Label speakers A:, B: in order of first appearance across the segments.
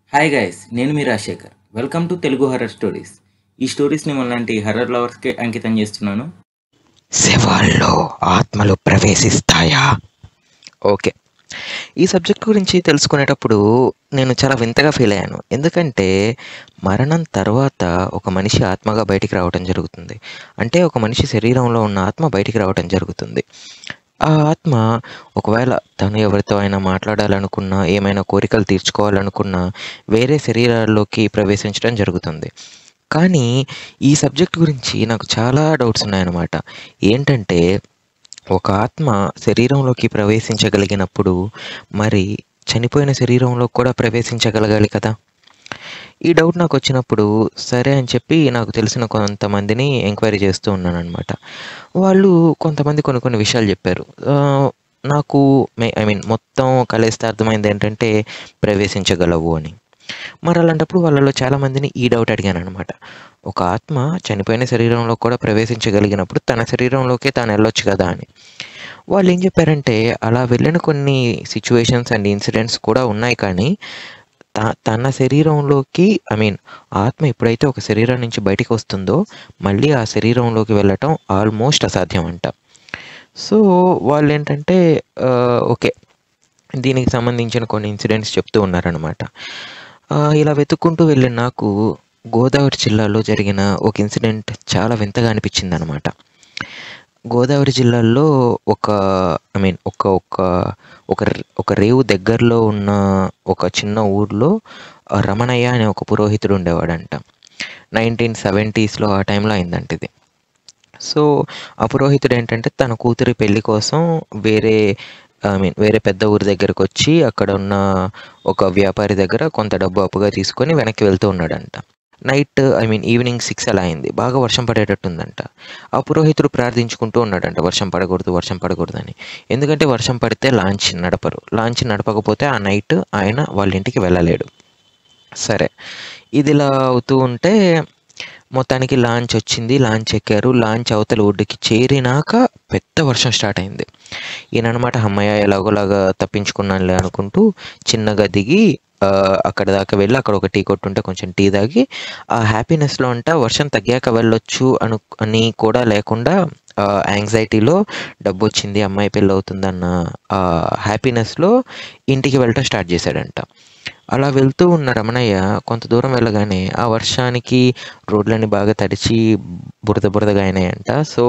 A: hi guys నేను మీ Rajasekhar welcome to Telugu horror stories ఈ స్టోరీస్ని మనలాంటి హర్రర్ లవర్స్కి అంకితం చేస్తున్నాను
B: శవాల్లో ఆత్మలు ప్రవేశిస్తాయా ఓకే ఈ సబ్జెక్ట్ గురించి తెలుసుకునేటప్పుడు నేను చాలా వింతగా ఫీల్ అయ్యాను ఎందుకంటే మరణం తర్వాత ఒక మనిషి ఆత్మగా బయటికి రావటం జరుగుతుంది అంటే ఒక మనిషి శరీరంలో ఉన్న ఆత్మ బయటికి రావటం జరుగుతుంది ఆ ఆత్మ ఒకవేళ తను ఎవరితో అయినా మాట్లాడాలనుకున్నా ఏమైనా కోరికలు తీర్చుకోవాలనుకున్నా వేరే శరీరాల్లోకి ప్రవేశించడం జరుగుతుంది కానీ ఈ సబ్జెక్ట్ గురించి నాకు చాలా డౌట్స్ ఉన్నాయన్నమాట ఏంటంటే ఒక ఆత్మ శరీరంలోకి ప్రవేశించగలిగినప్పుడు మరి చనిపోయిన శరీరంలో కూడా ప్రవేశించగలగాలి కదా ఈ డౌట్ నాకు వచ్చినప్పుడు సరే అని చెప్పి నాకు తెలిసిన కొంతమందిని ఎంక్వైరీ చేస్తూ ఉన్నాను అనమాట వాళ్ళు కొంతమంది కొన్ని కొన్ని విషయాలు చెప్పారు ఆ, నాకు ఐ మీన్ మొత్తం కలిస్తే అర్థమైంది ఏంటంటే ప్రవేశించగలవు అని మరి అలాంటప్పుడు వాళ్ళలో చాలామందిని ఈ డౌట్ అడిగాను అనమాట ఒక ఆత్మ చనిపోయిన శరీరంలో కూడా ప్రవేశించగలిగినప్పుడు తన శరీరంలోకే తాను వెళ్ళొచ్చు కదా అని వాళ్ళు ఏం చెప్పారంటే అలా వెళ్ళిన కొన్ని సిచ్యువేషన్స్ అండ్ ఇన్సిడెంట్స్ కూడా ఉన్నాయి కానీ త తన శరీరంలోకి ఐ మీన్ ఆత్మ ఎప్పుడైతే ఒక శరీరం నుంచి బయటికి వస్తుందో మళ్ళీ ఆ శరీరంలోకి వెళ్ళటం ఆల్మోస్ట్ అసాధ్యం అంట సో వాళ్ళు ఏంటంటే ఆ, ఓకే దీనికి సంబంధించిన కొన్ని ఇన్సిడెంట్స్ చెప్తూ ఉన్నారనమాట ఇలా వెతుక్కుంటూ వెళ్ళిన నాకు గోదావరి జిల్లాలో జరిగిన ఒక ఇన్సిడెంట్ చాలా వింతగా అనిపించింది అనమాట గోదావరి జిల్లాలో ఒక ఐ మీన్ ఒక ఒక ఒక ర- ఒక రేవు దగ్గరలో ఉన్న ఒక చిన్న ఊర్లో ఆ, రమణయ్య అనే ఒక పురోహితుడు ఉండేవాడంట నైన్టీన్ సెవెంటీస్లో ఆ టైంలో అయిందంట ఇది సో ఆ పురోహితుడు ఏంటంటే తన కూతురి పెళ్లి కోసం వేరే ఐ మీన్ వేరే పెద్ద ఊరి దగ్గరకు వచ్చి అక్కడ ఉన్న ఒక వ్యాపారి దగ్గర కొంత డబ్బు అప్పుగా తీసుకొని వెనక్కి వెళ్తూ ఉన్నాడంట night I mean evening six అలా అయింది బాగా వర్షం పడేటట్టు ఉందంట ఆ పురోహితుడు ప్రార్థించుకుంటూ ఉన్నాడంట వర్షం పడకూడదు వర్షం పడకూడదని ఎందుకంటే వర్షం పడితే లాంచ్ నడపరు లాంచ్ నడపకపోతే ఆ నైట్ ఆయన వాళ్ళ ఇంటికి వెళ్ళలేడు సరే ఇది ఇలా అవుతూ ఉంటే మొత్తానికి లాంచ్ వచ్చింది లాంచ్ ఎక్కారు లాంచ్ అవతల ఒడ్డుకి చేరినాక పెద్ద వర్షం స్టార్ట్ అయింది ఈయన అనమాట అమ్మయ్య ఎలాగోలాగా తప్పించుకున్నానులే అనుకుంటూ చిన్నగా దిగి ఆ, అక్కడ దాకా వెళ్ళి అక్కడ ఒక టీ కొట్టుంటే కొంచెం టీ తాగి ఆ హ్యాపీనెస్లో అంట వర్షం తగ్గాక వెళ్ళొచ్చు అను అని కూడా లేకుండా యాంగ్జైటీలో డబ్బు వచ్చింది అమ్మాయి పెళ్ళి అవుతుందన్న ఆ హ్యాపీనెస్లో ఇంటికి వెళ్ళటం స్టార్ట్ చేశాడంట అలా వెళ్తూ ఉన్న రమణయ్య కొంత దూరం వెళ్ళగానే ఆ వర్షానికి రోడ్లన్నీ బాగా తడిచి బురద బురదగా అయినాయంట సో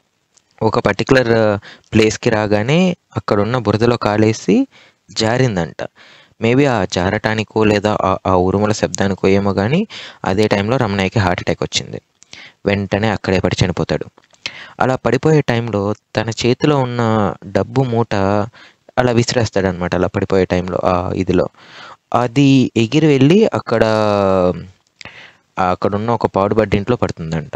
B: ఒక పర్టికులర్ ప్లేస్కి రాగానే అక్కడున్న బురదలో కాలేసి జారిందంట మేబీ ఆ జారటానికో లేదా ఆ- ఆ ఉరుముల శబ్దానికో ఏమో కానీ అదే టైంలో రమణయ్యకి హార్ట్ అటాక్ వచ్చింది వెంటనే అక్కడే పడి చనిపోతాడు అలా పడిపోయే టైంలో తన చేతిలో ఉన్న డబ్బు మూట అలా విసిరేస్తాడనమాట అలా పడిపోయే టైంలో ఆ ఇదిలో అది ఎగిరి వెళ్ళి అక్కడ అక్కడ ఉన్న ఒక పాడుబడ్డ ఇంట్లో పడుతుందంట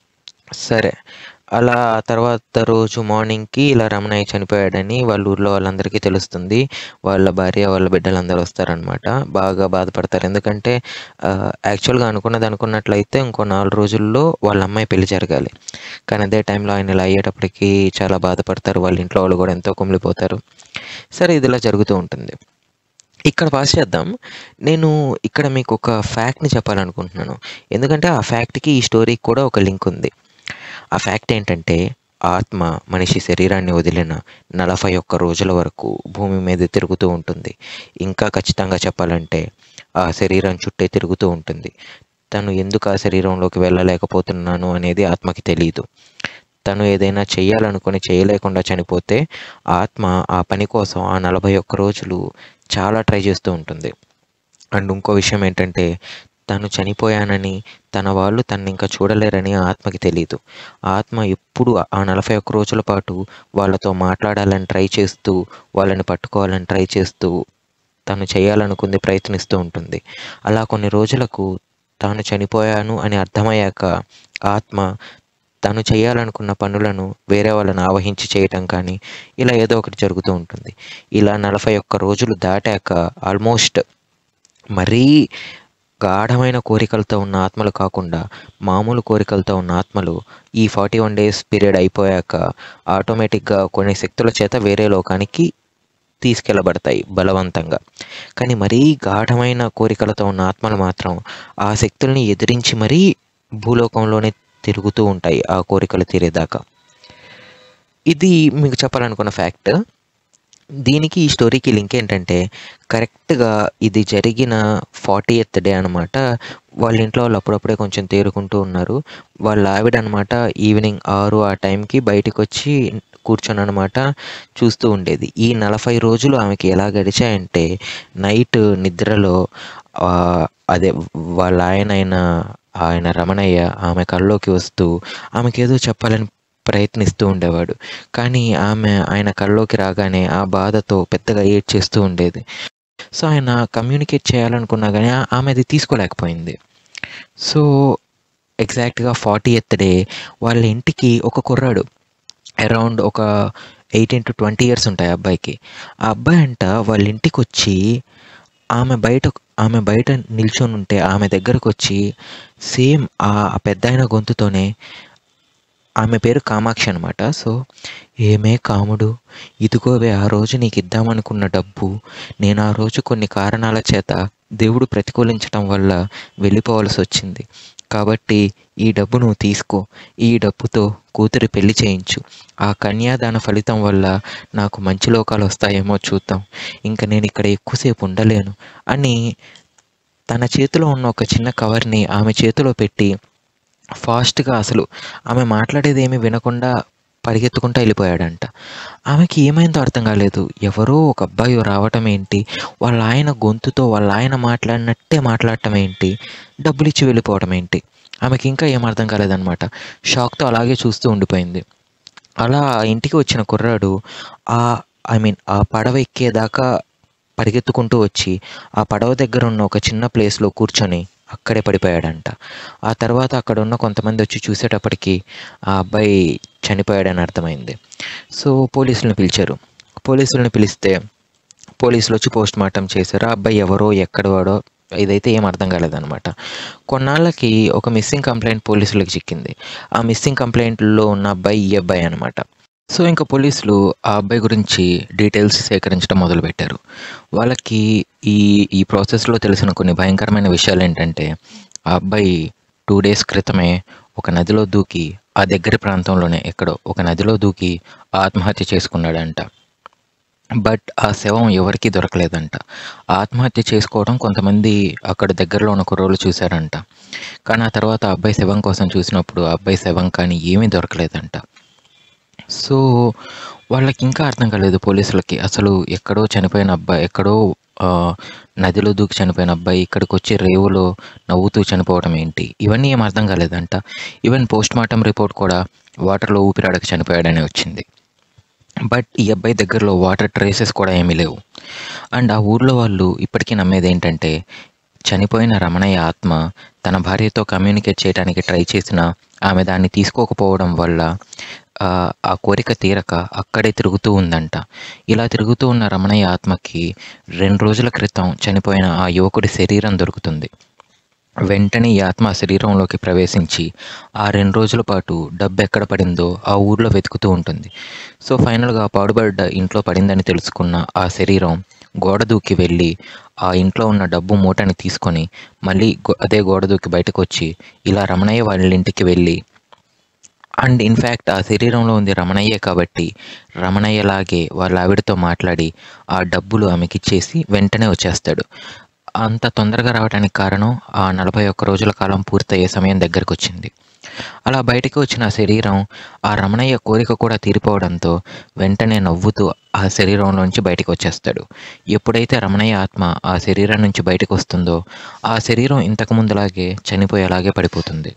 B: సరే అలా ఆ తర్వాత రోజు మార్నింగ్కి ఇలా రమణయ్య చనిపోయాడని వాళ్ళ ఊర్లో వాళ్ళందరికీ తెలుస్తుంది వాళ్ళ భార్య వాళ్ళ బిడ్డలందరూ వస్తారనమాట బాగా బాధపడతారు ఎందుకంటే యాక్చువల్గా అనుకున్నది అనుకున్నట్లయితే ఇంకో నాలుగు రోజుల్లో వాళ్ళ అమ్మాయి పెళ్లి జరగాలి కానీ అదే టైంలో ఆయన ఇలా అయ్యేటప్పటికి చాలా బాధపడతారు వాళ్ళ ఇంట్లో వాళ్ళు కూడా ఎంతో కుమిలిపోతారు సరే ఇది ఇలా జరుగుతూ ఉంటుంది ఇక్కడ పాస్ చేద్దాం నేను ఇక్కడ మీకు ఒక ఫ్యాక్ట్ని చెప్పాలనుకుంటున్నాను ఎందుకంటే ఆ ఫ్యాక్ట్కి ఈ స్టోరీకి కూడా ఒక లింక్ ఉంది ఆ ఫ్యాక్ట్ ఏంటంటే ఆత్మ మనిషి శరీరాన్ని వదిలిన నలభై ఒక్క రోజుల వరకు భూమి మీద తిరుగుతూ ఉంటుంది ఇంకా ఖచ్చితంగా చెప్పాలంటే ఆ శరీరం చుట్టే తిరుగుతూ ఉంటుంది తను ఎందుకు ఆ శరీరంలోకి వెళ్ళలేకపోతున్నాను అనేది ఆత్మకి తెలియదు తను ఏదైనా చేయాలనుకుని చేయలేకుండా చనిపోతే ఆత్మ ఆ పని కోసం ఆ నలభై ఒక్క రోజులు చాలా ట్రై చేస్తూ ఉంటుంది అండ్ ఇంకో విషయం ఏంటంటే తను చనిపోయానని తన వాళ్ళు తను ఇంకా చూడలేరని ఆ ఆత్మకి తెలియదు ఆ ఆత్మ ఎప్పుడు ఆ నలభై ఒక్క రోజుల పాటు వాళ్ళతో మాట్లాడాలని ట్రై చేస్తూ వాళ్ళని పట్టుకోవాలని ట్రై చేస్తూ తను చేయాలనుకుంది ప్రయత్నిస్తూ ఉంటుంది అలా కొన్ని రోజులకు తాను చనిపోయాను అని అర్థమయ్యాక ఆత్మ తను చేయాలనుకున్న పనులను వేరే వాళ్ళని ఆవహించి చేయటం కానీ ఇలా ఏదో ఒకటి జరుగుతూ ఉంటుంది ఇలా నలభై ఒక్క రోజులు దాటాక ఆల్మోస్ట్ మరీ గాఢమైన కోరికలతో ఉన్న ఆత్మలు కాకుండా మామూలు కోరికలతో ఉన్న ఆత్మలు ఈ ఫార్టీ వన్ డేస్ పీరియడ్ అయిపోయాక ఆటోమేటిక్గా కొన్ని శక్తుల చేత వేరే లోకానికి తీసుకెళ్ళబడతాయి బలవంతంగా కానీ మరీ గాఢమైన కోరికలతో ఉన్న ఆత్మలు మాత్రం ఆ శక్తుల్ని ఎదిరించి మరీ భూలోకంలోనే తిరుగుతూ ఉంటాయి ఆ కోరికలు తీరేదాకా ఇది మీకు చెప్పాలనుకున్న ఫ్యాక్ట్ దీనికి ఈ స్టోరీకి లింక్ ఏంటంటే కరెక్ట్గా ఇది జరిగిన ఫార్టీ ఎత్ డే అనమాట వాళ్ళ ఇంట్లో వాళ్ళు అప్పుడప్పుడే కొంచెం తేరుకుంటూ ఉన్నారు వాళ్ళ ఆవిడ అనమాట ఈవినింగ్ ఆరు ఆ టైంకి బయటకు వచ్చి కూర్చొని అనమాట చూస్తూ ఉండేది ఈ నలభై రోజులు ఆమెకి ఎలా గడిచాయంటే నైట్ నిద్రలో ఆ, అదే వాళ్ళ ఆయన అయిన ఆయన రమణయ్య ఆమె కల్లోకి వస్తూ ఆమెకి ఏదో చెప్పాలని ప్రయత్నిస్తూ ఉండేవాడు కానీ ఆమె ఆయన కల్లోకి రాగానే ఆ బాధతో పెద్దగా ఏడ్ చేస్తూ ఉండేది సో ఆయన కమ్యూనికేట్ చేయాలనుకున్నా కానీ ఆ- ఆమె అది తీసుకోలేకపోయింది సో ఎగ్జాక్ట్గా ఫార్టీ ఎత్ డే వాళ్ళ ఇంటికి ఒక కుర్రాడు అరౌండ్ ఒక ఎయిటీన్ టు ట్వంటీ ఇయర్స్ ఉంటాయి ఆ అబ్బాయికి ఆ అబ్బాయి అంట వాళ్ళ ఇంటికి వచ్చి ఆమె బయట ఆమె బయట నిల్చొని ఉంటే ఆమె దగ్గరకు వచ్చి సేమ్ ఆ పెద్ద ఆయన గొంతుతోనే ఆమె పేరు కామాక్షి అనమాట సో ఏమే కాముడు ఇదిగోవే ఆ రోజు నీకు ఇద్దామనుకున్న డబ్బు నేను ఆ రోజు కొన్ని కారణాల చేత దేవుడు ప్రతికూలించడం వల్ల వెళ్ళిపోవాల్సి వచ్చింది కాబట్టి ఈ డబ్బు నువ్వు తీసుకో ఈ డబ్బుతో కూతురి పెళ్లి చేయించు ఆ కన్యాదాన ఫలితం వల్ల నాకు మంచి లోకాలు వస్తాయేమో చూద్దాం ఇంకా నేను ఇక్కడ ఎక్కువసేపు ఉండలేను అని తన చేతిలో ఉన్న ఒక చిన్న కవర్ని ఆమె చేతిలో పెట్టి ఫాస్ట్గా అసలు ఆమె మాట్లాడేది ఏమీ వినకుండా పరిగెత్తుకుంటూ వెళ్ళిపోయాడంట ఆమెకి ఏమైందో అర్థం కాలేదు ఎవరో ఒక అబ్బాయి రావటం ఏంటి వాళ్ళ ఆయన గొంతుతో వాళ్ళ ఆయన మాట్లాడినట్టే మాట్లాడటం ఏంటి డబ్బులు ఇచ్చి వెళ్ళిపోవడం ఏంటి ఆమెకి ఇంకా ఏం అర్థం కాలేదన్నమాట షాక్తో అలాగే చూస్తూ ఉండిపోయింది అలా ఆ ఇంటికి వచ్చిన కుర్రాడు ఆ ఐ మీన్ ఆ పడవ ఎక్కేదాకా పరిగెత్తుకుంటూ వచ్చి ఆ పడవ దగ్గర ఉన్న ఒక చిన్న ప్లేస్లో కూర్చొని అక్కడే పడిపోయాడంట ఆ తర్వాత అక్కడ ఉన్న కొంతమంది వచ్చి చూసేటప్పటికి ఆ అబ్బాయి చనిపోయాడని అర్థమైంది సో పోలీసులను పిలిచారు పోలీసులను పిలిస్తే పోలీసులు వచ్చి పోస్ట్ మార్టం చేశారు ఆ అబ్బాయి ఎవరో ఎక్కడవాడో ఇదైతే ఏం అర్థం కాలేదన్నమాట కొన్నాళ్ళకి ఒక మిస్సింగ్ కంప్లైంట్ పోలీసులకు చిక్కింది ఆ మిస్సింగ్ కంప్లైంట్లో ఉన్న అబ్బాయి ఈ అబ్బాయి అనమాట సో ఇంకా పోలీసులు ఆ అబ్బాయి గురించి డీటెయిల్స్ సేకరించడం మొదలుపెట్టారు వాళ్ళకి ఈ ఈ ప్రాసెస్లో తెలిసిన కొన్ని భయంకరమైన విషయాలు ఏంటంటే ఆ అబ్బాయి టూ డేస్ క్రితమే ఒక నదిలో దూకి ఆ దగ్గరి ప్రాంతంలోనే ఎక్కడో ఒక నదిలో దూకి ఆత్మహత్య చేసుకున్నాడంట బట్ ఆ శవం ఎవరికీ దొరకలేదంట ఆత్మహత్య చేసుకోవడం కొంతమంది అక్కడ దగ్గరలో ఉన్న కుర్రోళ్ళు చూశారంట కానీ ఆ తర్వాత ఆ అబ్బాయి శవం కోసం చూసినప్పుడు ఆ అబ్బాయి శవం కానీ ఏమీ దొరకలేదంట సో వాళ్ళకి ఇంకా అర్థం కాలేదు పోలీసులకి అసలు ఎక్కడో చనిపోయిన అబ్బాయి ఎక్కడో ఆ, నదిలో దూకి చనిపోయిన అబ్బాయి ఇక్కడికి వచ్చి రేవులో నవ్వుతూ చనిపోవడం ఏంటి ఇవన్నీ ఏం అర్థం కాలేదంట ఈవెన్ పోస్ట్ మార్టం రిపోర్ట్ కూడా వాటర్లో ఊపిరాడక చనిపోయాడని వచ్చింది బట్ ఈ అబ్బాయి దగ్గరలో వాటర్ ట్రేసెస్ కూడా ఏమీ లేవు అండ్ ఆ ఊర్లో వాళ్ళు ఇప్పటికీ నమ్మేది ఏంటంటే చనిపోయిన రమణయ్య ఆత్మ తన భార్యతో కమ్యూనికేట్ చేయడానికి ట్రై చేసినా ఆమె దాన్ని తీసుకోకపోవడం వల్ల ఆ, ఆ కోరిక తీరక అక్కడే తిరుగుతూ ఉందంట ఇలా తిరుగుతూ ఉన్న రమణయ్య ఆత్మకి రెండు రోజుల క్రితం చనిపోయిన ఆ యువకుడి శరీరం దొరుకుతుంది వెంటనే ఈ ఆత్మ ఆ శరీరంలోకి ప్రవేశించి ఆ రెండు రోజుల పాటు డబ్బు ఎక్కడ పడిందో ఆ ఊర్లో వెతుకుతూ ఉంటుంది సో ఫైనల్గా ఆ పాడుబడ్డ ఇంట్లో పడిందని తెలుసుకున్న ఆ శరీరం గోడ దూకి వెళ్ళి ఆ ఇంట్లో ఉన్న డబ్బు మూటని తీసుకొని మళ్ళీ గో- అదే గోడ దూకి బయటకు వచ్చి ఇలా రమణయ్య వాళ్ళ ఇంటికి వెళ్ళి అండ్ ఇన్ఫ్యాక్ట్ ఆ శరీరంలో ఉంది రమణయ్యే కాబట్టి రమణయ్యలాగే వాళ్ళ ఆవిడతో మాట్లాడి ఆ డబ్బులు ఆమెకి ఇచ్చేసి వెంటనే వచ్చేస్తాడు అంత తొందరగా రావడానికి కారణం ఆ నలభై ఒక్క రోజుల కాలం పూర్తయ్యే సమయం దగ్గరకు వచ్చింది అలా బయటికి వచ్చిన ఆ శరీరం ఆ రమణయ్య కోరిక కూడా తీరిపోవడంతో వెంటనే నవ్వుతూ ఆ శరీరంలోంచి బయటకు వచ్చేస్తాడు ఎప్పుడైతే రమణయ్య ఆత్మ ఆ శరీరం నుంచి బయటకు వస్తుందో ఆ శరీరం ఇంతకు ముందులాగే చనిపోయేలాగే పడిపోతుంది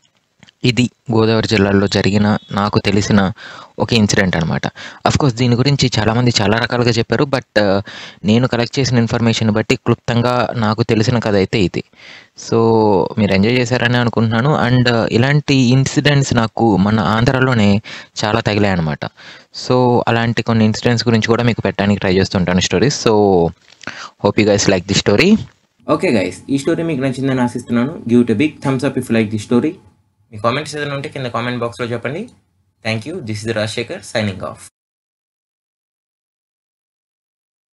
B: ఇది గోదావరి జిల్లాలో జరిగిన నాకు తెలిసిన ఒక ఇన్సిడెంట్ అనమాట కోర్స్ దీని గురించి చాలామంది చాలా రకాలుగా చెప్పారు బట్ నేను కలెక్ట్ చేసిన ఇన్ఫర్మేషన్ బట్టి క్లుప్తంగా నాకు తెలిసిన కథ అయితే ఇది సో మీరు ఎంజాయ్ చేశారని అనుకుంటున్నాను అండ్ ఇలాంటి ఇన్సిడెంట్స్ నాకు మన ఆంధ్రాలోనే చాలా తగిలాయి అనమాట సో అలాంటి కొన్ని ఇన్సిడెంట్స్ గురించి కూడా మీకు పెట్టడానికి ట్రై చేస్తుంటాను stories so hope you guys like the story
A: okay guys ఈ స్టోరీ మీకు నచ్చిందని ఆశిస్తున్నాను give two big thumbs up if like the story మీ కామెంట్స్ ఏదైనా ఉంటే కింద కామెంట్ బాక్స్లో చెప్పండి thank you this is Rajasekhar signing of